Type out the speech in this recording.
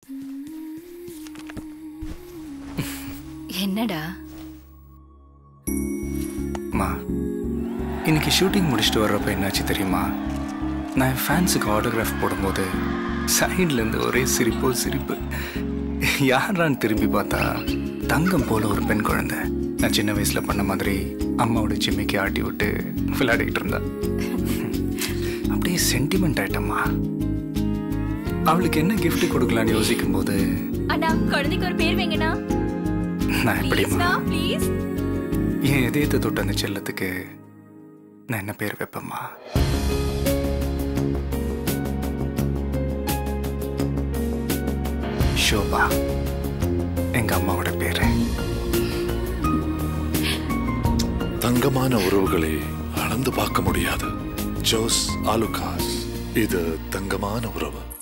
என்னடா அம்மா இன்னைக்கு ஷூட்டிங் முடிச்சுட்டு வர்றப்ப என்னாச்சு தெரியுமா நான் என் ஃபேன்ஸுக்கு ஆட்டோகிராஃப் போடும்போது சைட்லேருந்து ஒரே சிரிப்போ சிரிப்பு யாரான்னு திரும்பி பார்த்தா தங்கம் போல ஒரு பெண் குழந்தை நான் சின்ன வயசில் பண்ண மாதிரி அம்மாவோட ஜிம்மிக்கு ஆட்டி விட்டு விளையாடிக்கிட்டு இருந்தேன் அப்படியே சென்டிமெண்ட் ஆயிட்டம்மா அவளுக்கு என்ன gift கொடுக்கலான்னு யோசிக்கும் போது அண்ணா குழந்தைக்கு ஒரு பேர் வைங்கண்ணா நான் எப்படிம்மா ப்ளீஸ் என் இதயத்தை தொட்ட அந்த செல்லத்துக்கு நான் என்ன பேர் வைப்பேம்மா ஷோபா எங்க அம்மாவோட பேரு தங்கமான உறவுகளை அளந்து பார்க்க முடியாது ஜோஸ் ஆலுகாஸ் இது தங்கமான உறவு